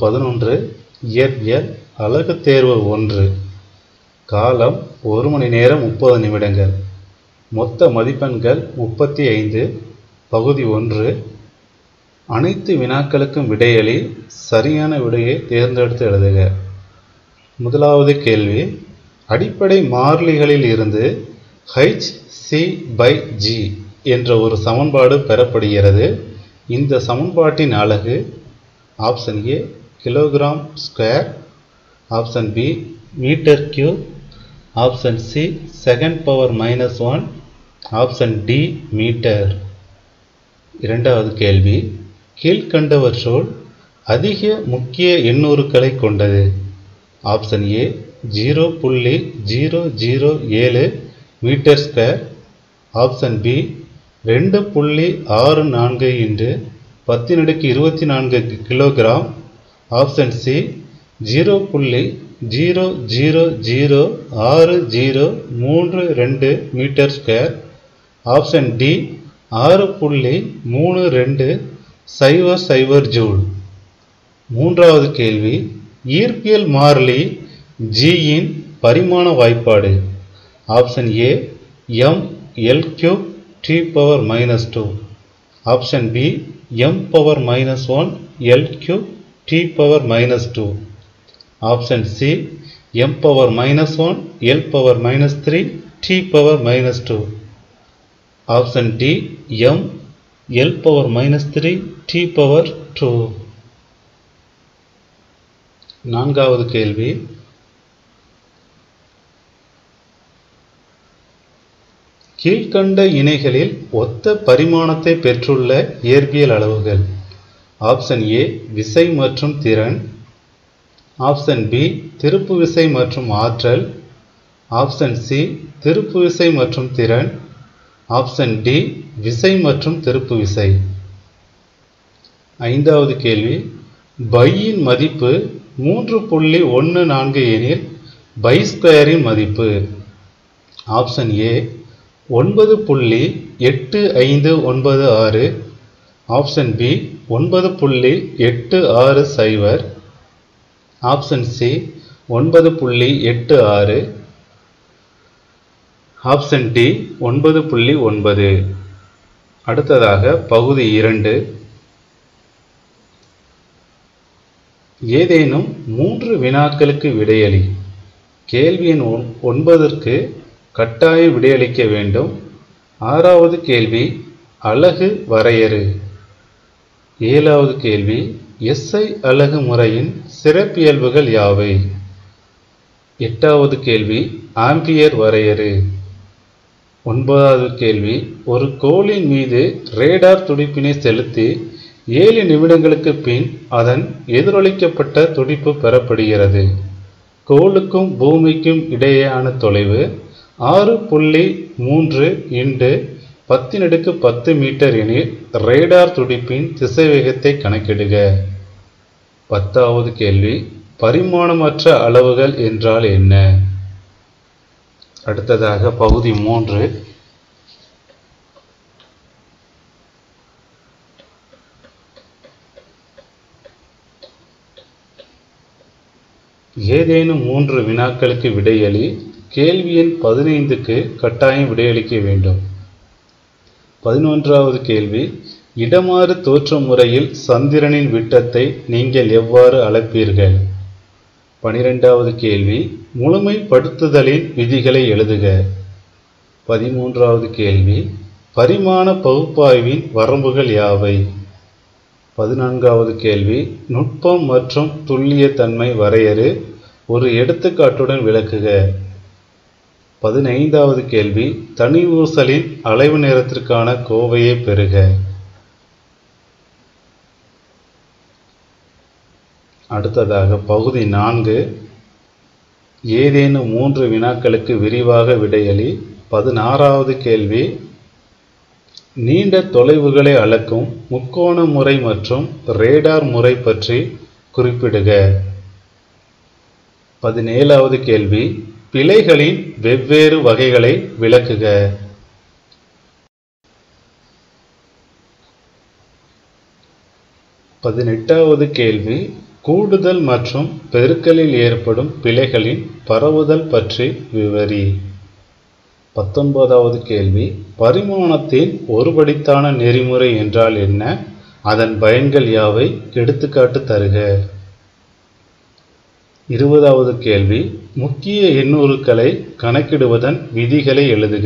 பதினொன்று இயற்பியல் அழகு தேர்வு ஒன்று காலம் ஒரு மணி நேரம் முப்பது நிமிடங்கள் மொத்த மதிப்பெண்கள் முப்பத்தி ஐந்து பகுதி ஒன்று அனைத்து வினாக்களுக்கும் விடையளி சரியான விடையை தேர்ந்தெடுத்து எழுதுக முதலாவது கேள்வி அடிப்படை மாறிலிகளில் இருந்து ஹெச் சி பை ஜி என்ற ஒரு சமன்பாடு பெறப்படுகிறது இந்த சமன்பாட்டின் அலகு option A kilogram square option B metre cube option C second power minus one option D metre இரண்டாவது கேள்வி கீழ்கண்டவற்றுள் அதிக முக்கிய எண்ணூறுக்களை கொண்டது ஆப்ஷன் ஏ ஜீரோ புள்ளி ஜீரோ ஜீரோ ஏழு மீட்டர் ஸ்கொயர் ஆப்ஷன் பி ரெண்டு புள்ளி ஆறு நான்கு இன்று பத்தினடுக்கு இருபத்தி நான்கு கிலோகிராம் ஆப்ஷன் சி ஜீரோ புள்ளி ஜீரோ ஜீரோ ஜீரோ ஆறு ஜீரோ மூன்று ரெண்டு மீட்டர் ஸ்கொயர் ஆப்ஷன் டி ஆறு புள்ளி மூணு ரெண்டு சைவர் சைவர் ஜூல் மூன்றாவது கேள்வி ஈர்ப்பியல் மாறிலி ஜியின் பரிமாண வாய்ப்பாடு option A M L cube T power minus two option B M power minus one L cube T power minus two option C M power minus one L power minus three T power minus two option D M L power minus three T power two நான்காவது கேள்வி கீழ்கண்ட இணைகளில் ஒத்த பரிமாணத்தை பெற்றுள்ள இயற்பியல் அளவுகள் option A விசை மற்றும் திறன் ஆப்ஷன் பி திருப்பு விசை மற்றும் ஆற்றல் ஆப்ஷன் சி திருப்பு விசை மற்றும் திறன் ஆப்ஷன் டி விசை மற்றும் திருப்பு விசை ஐந்தாவது கேள்வி பையின் மதிப்பு மூன்று புள்ளி ஒன்று நான்கு எனில் பை ஸ்கொயரின் மதிப்பு ஆப்ஷன் ஏ ஒன்பது புள்ளி எட்டு ஐந்து ஒன்பது ஆறு ஆப்ஷன் பி ஒன்பது புள்ளி எட்டு ஆறு சைவர் ஆப்ஷன் சி ஒன்பது புள்ளி எட்டு ஆறு ஆப்ஷன் டி ஒன்பது புள்ளி ஒன்பது அடுத்ததாக பகுதி இரண்டு ஏதேனும் மூன்று வினாக்களுக்கு விடையளி கேள்வி எண் ஒன் ஒன்பதற்கு கட்டாய விடையளிக்க வேண்டும் ஆறாவது கேள்வி அலகு வரையறு ஏழாவது கேள்வி எஸ்ஐ அலகு முறையின் சிறப்பியல்புகள் யாவை எட்டாவது கேள்வி ஆம்பியர் வரையறு ஒன்பதாவது கேள்வி ஒரு கோளின் மீது ரேடார் துடிப்பினை செலுத்தி ஏழு நிமிடங்களுக்கு பின் அதன் எதிரொலிக்கப்பட்ட துடிப்பு பெறப்படுகிறது கோளுக்கும் பூமிக்கும் இடையேயான தொலைவு ஆறு புள்ளி மூன்று இன்று பத்தினடுக்கு பத்து மீட்டர் எனில் ரேடார் துடிப்பின் திசைவேகத்தை கணக்கிடுக பத்தாவது கேள்வி பரிமாணமற்ற அளவுகள் என்றால் என்ன அடுத்ததாக பகுதி மூன்று ஏதேனும் மூன்று வினாக்களுக்கு விடையளி கேள்வி எண் பதினைந்துக்கு கட்டாயம் விடையளிக்க வேண்டும் பதினொன்றாவது கேள்வி இடமாறு தோற்ற முறையில் சந்திரனின் விட்டத்தை நீங்கள் எவ்வாறு அளப்பீர்கள் பனிரெண்டாவது கேள்வி முழுமைப்படுத்துதலின் விதிகளை எழுதுக பதிமூன்றாவது கேள்வி பரிமாண பகுப்பாய்வின் வரம்புகள் யாவை பதினான்காவது கேள்வி நுட்பம் மற்றும் துல்லியத்தன்மை வரையறு ஒரு எடுத்துக்காட்டுடன் விளக்குக பதினைந்தாவது கேள்வி தனி ஊசலின் அலைவு நேரத்திற்கான கோவையை பெறுக அடுத்ததாக பகுதி நான்கு ஏதேனும் மூன்று வினாக்களுக்கு விரிவாக விடையளி பதினாறாவது கேள்வி நீண்ட தொலைவுகளை அளக்கும் முக்கோண முறை மற்றும் ரேடார் முறை பற்றி குறிப்பிடுக பதினேழாவது கேள்வி பிழைகளின் வெவ்வேறு வகைகளை விளக்குக பதினெட்டாவது கேள்வி கூடுதல் மற்றும் பெருக்கலில் ஏற்படும் பிழைகளின் பரவுதல் பற்றி விவரி பத்தொன்பதாவது கேள்வி பரிமாணத்தின் ஒருபடித்தான நெறிமுறை என்றால் என்ன அதன் பயன்கள் யாவை எடுத்துக்காட்டு தருக இருபதாவது கேள்வி முக்கிய எண்ணூறுக்களை கணக்கிடுவதன் விதிகளை எழுதுக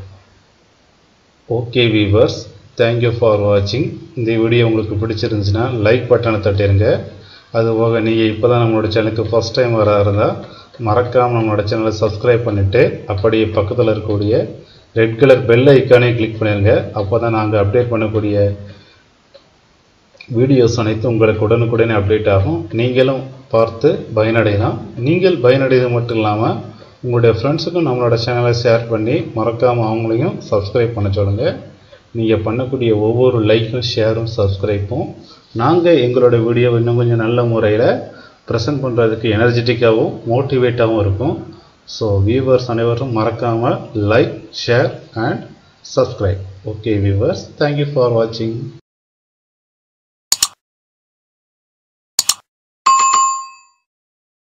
ஓகே வீவர்ஸ் தேங்க்யூ ஃபார் வாட்சிங் இந்த வீடியோ உங்களுக்கு பிடிச்சிருந்துச்சுன்னா லைக் பட்டனை தட்டிடுங்க அதுபோக நீங்கள் இப்போ தான் நம்மளோட சேனலுக்கு ஃபஸ்ட் டைம் வர இருந்தால் மறக்காமல் நம்மளோட சேனலை சப்ஸ்கிரைப் பண்ணிவிட்டு அப்படியே பக்கத்தில் இருக்கக்கூடிய ரெட் கலர் பெல் ஐக்கானே கிளிக் பண்ணிடுங்க அப்போ தான் நாங்கள் அப்டேட் பண்ணக்கூடிய வீடியோஸ் அனைத்தும் உங்களுக்கு உடனுக்குடனே அப்டேட் ஆகும் நீங்களும் பார்த்து பயனடையலாம் நீங்கள் பயனடைவது மட்டும் இல்லாமல் உங்களுடைய ஃப்ரெண்ட்ஸுக்கும் நம்மளோட சேனலை ஷேர் பண்ணி மறக்காமல் அவங்களையும் சப்ஸ்கிரைப் பண்ண சொல்லுங்கள் நீங்கள் பண்ணக்கூடிய ஒவ்வொரு லைக்கும் ஷேரும் சப்ஸ்கிரைப்பும் நாங்கள் எங்களோட வீடியோவை இன்னும் கொஞ்சம் நல்ல முறையில் ப்ரெசென்ட் பண்ணுறதுக்கு எனர்ஜெட்டிக்காகவும் மோட்டிவேட்டாகவும் இருக்கும் ஸோ வியூவர்ஸ் அனைவரும் மறக்காமல் like share and subscribe okay viewers thank you for வாட்சிங்